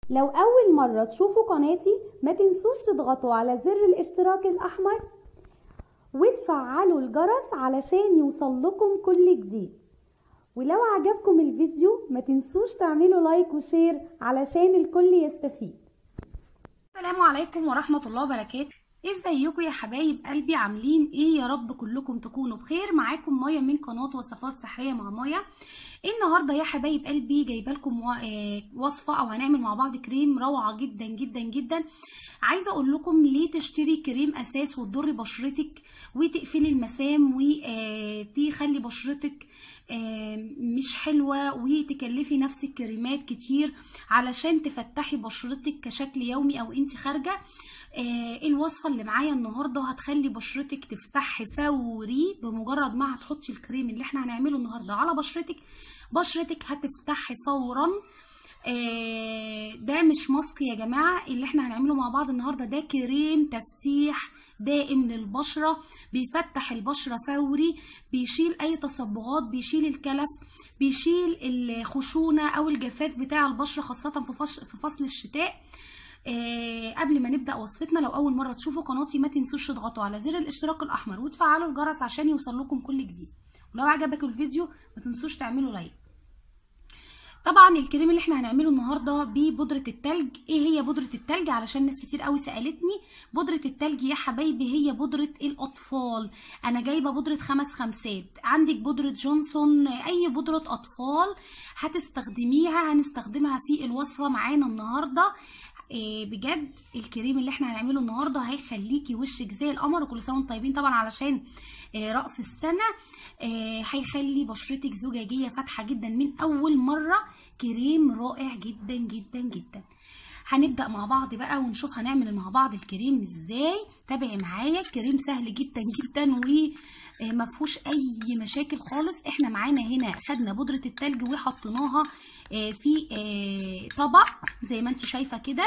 لو أول مرة تشوفوا قناتي ما تنسوش تضغطوا على زر الاشتراك الأحمر وتفعلوا الجرس علشان يوصل لكم كل جديد ولو عجبكم الفيديو ما تنسوش تعملوا لايك وشير علشان الكل يستفيد السلام عليكم ورحمة الله وبركاته ازيكم يا حبايب قلبي عاملين ايه يا رب كلكم تكونوا بخير معاكم مايا من قناة وصفات سحرية مع مايا النهاردة يا حبايب قلبي جايبه لكم وصفة او هنعمل مع بعض كريم روعة جدا جدا جدا عايزة اقول لكم ليه تشتري كريم اساس وتضري بشرتك وتقفلي المسام وتخلي بشرتك مش حلوة وتكلفي نفسك كريمات كتير علشان تفتحي بشرتك كشكل يومي او انت خارجة آه الوصفه اللي معايا النهارده هتخلي بشرتك تفتح فوري بمجرد ما هتحطي الكريم اللي احنا هنعمله النهارده على بشرتك بشرتك هتفتح فورا آه ده مش ماسك يا جماعه اللي احنا هنعمله مع بعض النهارده ده كريم تفتيح دائم للبشرة بيفتح البشرة فوري بيشيل أي تصبغات بيشيل الكلف بيشيل الخشونة أو الجفاف بتاع البشرة خاصة في فصل الشتاء آه قبل ما نبدا وصفتنا لو اول مره تشوفوا قناتي ما تنسوش تضغطوا على زر الاشتراك الاحمر وتفعلوا الجرس عشان يوصل لكم كل جديد ولو عجبك الفيديو ما تنسوش تعملوا لايك طبعا الكريم اللي احنا هنعمله النهارده ببودره التلج ايه هي بودره التلج علشان ناس كتير قوي سالتني بودره التلج يا حبايبي هي بودره الاطفال انا جايبه بودره خمس خمسات عندك بودره جونسون اي بودره اطفال هتستخدميها هنستخدمها في الوصفه معانا النهارده إيه بجد الكريم اللي احنا هنعمله النهارده هيخليكي وشك زي القمر وكل سنه وانتم طيبين طبعا علشان إيه راس السنه إيه هيخلي بشرتك زجاجيه فاتحه جدا من اول مره كريم رائع جدا جدا جدا هنبدا مع بعض بقى ونشوف هنعمل مع بعض الكريم ازاي تابعي معايا الكريم سهل جدا جدا وما فيهوش اي مشاكل خالص احنا معانا هنا خدنا بودره التلج وحطيناها في طبق زي ما انت شايفه كده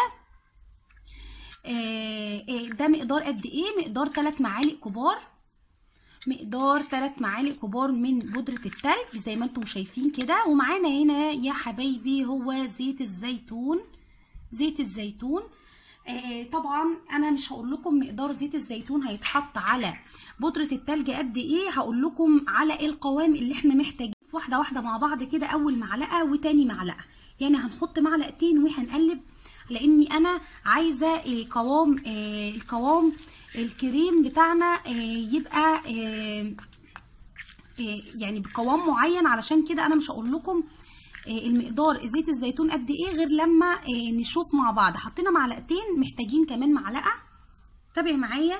ده مقدار قد ايه مقدار 3 معالق كبار مقدار 3 معالق كبار من بودره التلج زي ما انتم شايفين كده ومعانا هنا يا حبايبي هو زيت الزيتون زيت الزيتون آه طبعا انا مش هقول لكم مقدار زيت الزيتون هيتحط على بودره التلج قد ايه هقول لكم على القوام اللي احنا محتاجين واحده واحده مع بعض كده اول معلقه وتاني معلقه يعني هنحط معلقتين وهنقلب لاني انا عايزه آه قوام آه القوام الكريم بتاعنا يبقى يعني بقوام معين علشان كده انا مش هقول لكم المقدار زيت الزيتون قد ايه غير لما نشوف مع بعض حطينا معلقتين محتاجين كمان معلقه تابع معايا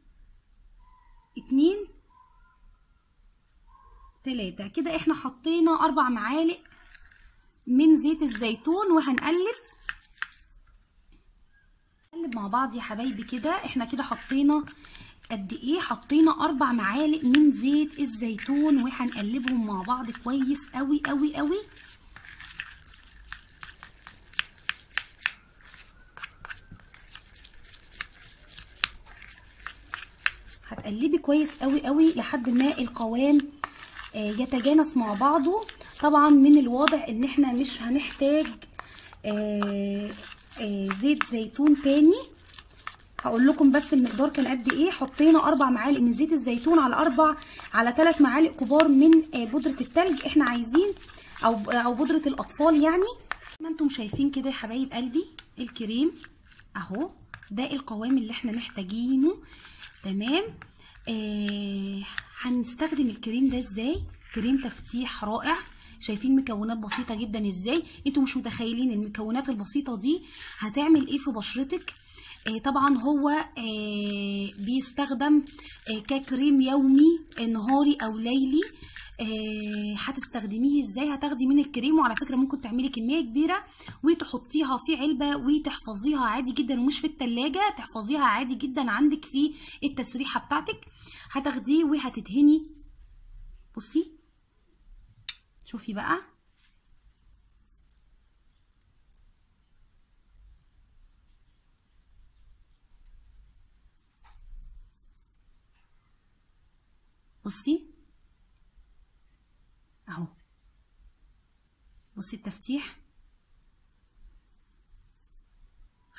اتنين تلاتة كده احنا حطينا اربع معالق من زيت الزيتون وهنقلب نقلب مع بعض يا حبايبي كده احنا كده حطينا قد ايه حطينا اربع معالق من زيت الزيتون وهنقلبهم مع بعض كويس قوي قوي قوي هتقلبي كويس قوي قوي لحد ما القوام يتجانس مع بعضه طبعا من الواضح ان احنا مش هنحتاج زيت زيتون تاني هقول لكم بس المقدار كان قد ايه حطينا اربع معالق من زيت الزيتون على اربع على ثلاث معالق كبار من بودره التلج احنا عايزين او او بودره الاطفال يعني ما انتم شايفين كده يا حبايب قلبي الكريم اهو ده القوام اللي احنا محتاجينه تمام آه هنستخدم الكريم ده ازاي كريم تفتيح رائع شايفين مكونات بسيطه جدا ازاي انتوا مش متخيلين المكونات البسيطه دي هتعمل ايه في بشرتك آه طبعا هو آه بيستخدم آه ككريم يومي نهاري او ليلي هتستخدميه ازاي هتاخدي من الكريم وعلى فكره ممكن تعملي كميه كبيره وتحطيها في علبه وتحفظيها عادي جدا ومش في التلاجة تحفظيها عادي جدا عندك في التسريحه بتاعتك هتاخديه وهتدهني بصي شوفي بقى بصي اهو بصي التفتيح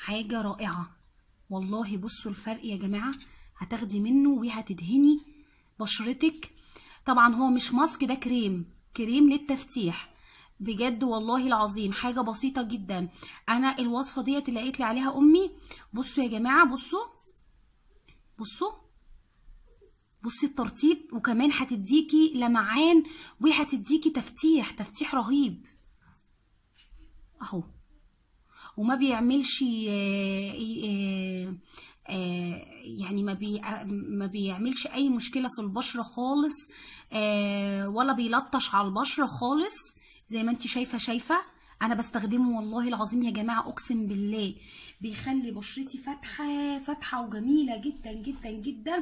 حاجه رائعه والله بصوا الفرق يا جماعه هتاخدي منه وهتدهني بشرتك طبعا هو مش ماسك ده كريم كريم للتفتيح بجد والله العظيم حاجه بسيطه جدا انا الوصفه ديت اللي قالت لي عليها امي بصوا يا جماعه بصوا بصوا بصي الترطيب وكمان هتديكي لمعان وهتديكي تفتيح تفتيح رهيب اهو وما بيعملش آه، آه، آه، يعني ما بي ما بيعملش اي مشكله في البشره خالص آه، ولا بيلطش على البشره خالص زي ما انت شايفه شايفه انا بستخدمه والله العظيم يا جماعه اقسم بالله بيخلي بشرتي فاتحه فاتحه وجميله جدا جدا جدا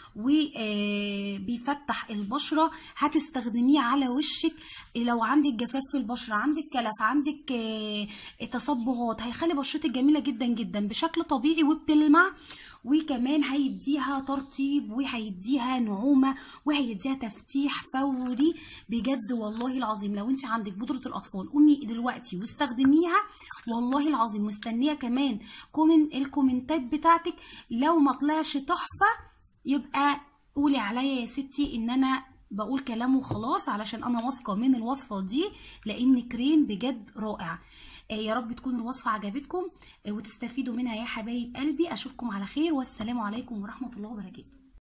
وبيفتح البشره هتستخدميه على وشك لو عندك جفاف في البشره عندك كلف عندك آه، تصبغات هيخلي بشرتك جميله جدا جدا بشكل طبيعي وبتلمع وكمان هيديها ترطيب وهيديها نعومه وهيديها تفتيح فوري بجد والله العظيم لو انت عندك بودره الاطفال قومي دلوقتي واستخدميها والله العظيم مستنيه كمان كومن الكومنتات بتاعتك لو ما طلعش تحفه يبقى قولي عليا يا ستي ان انا بقول كلام وخلاص علشان انا واثقه من الوصفه دي لان كريم بجد رائع آه، يا رب تكون الوصفه عجبتكم آه، وتستفيدوا منها يا حبايب قلبي اشوفكم على خير والسلام عليكم ورحمه الله وبركاته